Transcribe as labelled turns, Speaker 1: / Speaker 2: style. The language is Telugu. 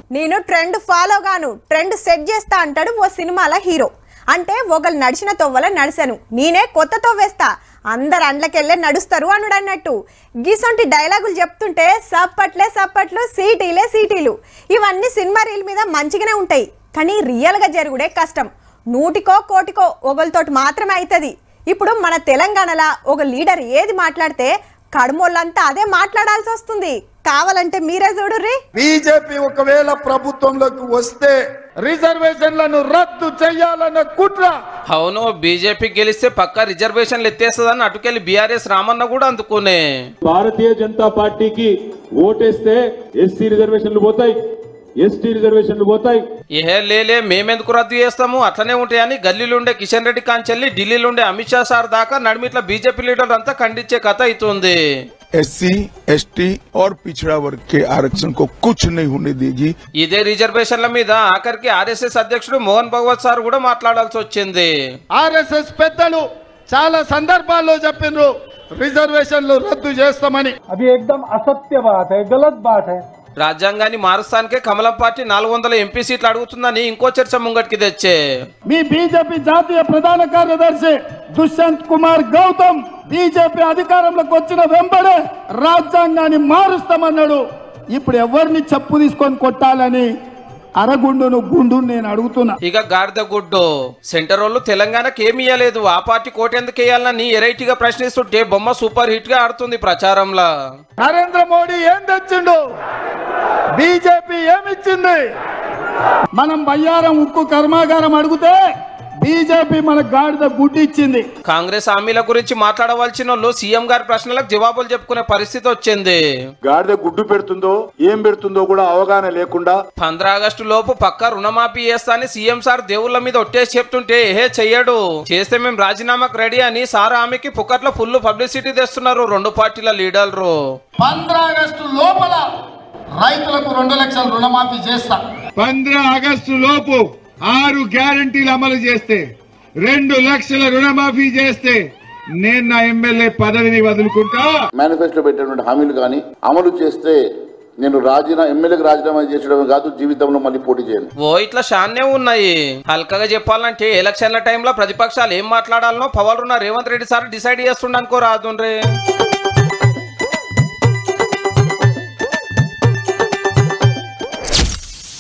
Speaker 1: నేను ట్రెండ్ ఫాలో గాను ట్రెండ్ సెట్ చేస్తా అంటాడు ఓ సినిమాల హీరో అంటే ఒకళ్ళు నడిచిన తొవ్వల నడిచాను నేనే కొత్త తొవ్వేస్తా అందరు అండ్లకెళ్ళే నడుస్తారు అనుడు అన్నట్టు గీసొంటి డైలాగులు చెప్తుంటే సప్పట్లే సప్పట్లు సీటీలే సీటీలు ఇవన్నీ సినిమా రీల్ మీద మంచిగానే ఉంటాయి కానీ రియల్గా జరుగుడే కష్టం నూటికో కోటికో ఒకరితోటి మాత్రమే అవుతుంది ఇప్పుడు మన తెలంగాణలో ఒక లీడర్ ఏది మాట్లాడితే కడుమోళ్ళంతా అదే మాట్లాడాల్సి వస్తుంది కావాలంటే మీరే చూడుర్రి
Speaker 2: బీజేపీ ఒకవేళ ప్రభుత్వంలోకి వస్తే రిజర్వేషన్లను రద్దు చేయాలన్న కుట్ర
Speaker 3: అవును బీజేపీ గెలిస్తే పక్క రిజర్వేషన్లు ఎత్తేస్తుందని అటుకెళ్ళి బీఆర్ఎస్ రామన్న కూడా అందుకునే
Speaker 4: భారతీయ జనతా పార్టీకి ఓటేస్తే ఎస్సీ రిజర్వేషన్లు పోతాయి ఎస్టీ రిజర్వేషన్లు పోతాయి
Speaker 3: ఏ లేలే మేమెందుకు రద్దు చేస్తాము అట్లనే ఉంటాయని గల్లీలుండే కిషన్ రెడ్డి కాంచెల్లి ఢిల్లీలో ఉండే అమిత్ షా సార్ దాకా నడిమిట్ల బీజేపీ లీడర్ అంతా ఖండించే కథ అవుతుంది
Speaker 5: एससी एसटी और पिछड़ा वर्ग के आरक्षण को कुछ नहीं होने देगी
Speaker 3: ఇదే రిజర్వేషన్ల మీద ఆఖరికి ఆర్ఎస్ఎస్ అధ్యక్షుడు మోహన్ భగవత్ సార్ కూడా మాట్లాడాల్సి వచ్చింది
Speaker 2: ఆర్ఎస్ఎస్ పెద్దలు చాలా సందర్భాల్లో చెప్పిండ్రు రిజర్వేషన్లు రద్దు చేస్తామని
Speaker 6: अभी एकदम असत्य बात है गलत बात है
Speaker 3: రాజ్యాంగాన్ని మారుస్తానికే కమలం పార్టీ నాలుగు వందల ఎంపీ సీట్లు అడుగుతుందని ఇంకో చర్చ ముంగటికి తెచ్చే
Speaker 2: మీ బీజేపీ జాతీయ ప్రధాన కార్యదర్శి దుష్యంత్ కుమార్ గౌతమ్ బీజేపీ అధికారంలోకి వచ్చిన వెంబడే రాజ్యాంగాన్ని మారుస్తామన్నాడు ఇప్పుడు ఎవరిని చెప్పు తీసుకొని కొట్టాలని అరగుండును గుండు నేను అడుగుతున్నా
Speaker 3: ఇక గాడిద గుడ్డు సెంటర్ వాళ్ళు తెలంగాణకి ఏమి ఇయ్యలేదు ఆ పార్టీ కోటెందుకు వేయాలని ఎరైటీగా ప్రశ్నిస్తుంటే బొమ్మ సూపర్ హిట్ గా ఆడుతుంది ప్రచారంలో
Speaker 2: నరేంద్ర మోడీ ఏం తెచ్చిండు బీజేపీ ఏమిచ్చింది మనం బయ్యారం ఉక్కు కర్మాగారం అడిగితే బీజేపీ మన గాడిద గుడ్డి ఇచ్చింది
Speaker 3: కాంగ్రెస్ హామీల గురించి మాట్లాడవలసిన వాళ్ళు సీఎం గారి ప్రశ్నలకు జవాబులు చెప్పుకునే పరిస్థితి వచ్చింది
Speaker 7: గాడిద గుడ్డు పెడుతుందో ఏం పెడుతుందో కూడా అవగాహన లేకుండా
Speaker 3: పంద్రా ఆగస్టు లోపు పక్క రుణమాఫీ చేస్తా అని సీఎం సార్ దేవుళ్ళ మీద ఒట్టేసి చెప్తుంటే ఏహే చెయ్యడు చేస్తే మేము రాజీనామాకు రెడీ అని సార్ ఆమెకి పుక్కట్లో ఫుల్ పబ్లిసిటీ తెస్తున్నారు రెండు పార్టీల లీడర్లు
Speaker 2: ఆగస్టు లోపల రైతులకు రెండు లక్షల రుణమాఫీ చేస్తా
Speaker 8: పంద్ర ఆగస్టు లోపు ఆరు గ్యారంటీలు అమలు చేస్తే రెండు లక్షల రుణమాఫీ చేస్తే నేను నా ఎమ్మెల్యే పదవిని వదులుకుంటా
Speaker 7: మేనిఫెస్టో పెట్టినటువంటి హామీలు కానీ అమలు చేస్తే నేను రాజీనా ఎమ్మెల్యేకి రాజీనామా చేసడమే కాదు జీవితంలో మళ్ళీ పోటీ చేయను
Speaker 3: ఓ ఇట్లా షాన్నే ఉన్నాయి హల్కగా చెప్పాలంటే ఎలక్షన్ల టైంలో ప్రతిపక్షాలు ఏం మాట్లాడాలనో పవర్ ఉన్న రేవంత్ రెడ్డి సార్ డిసైడ్ చేస్తుండనుకో రాదుండ్రే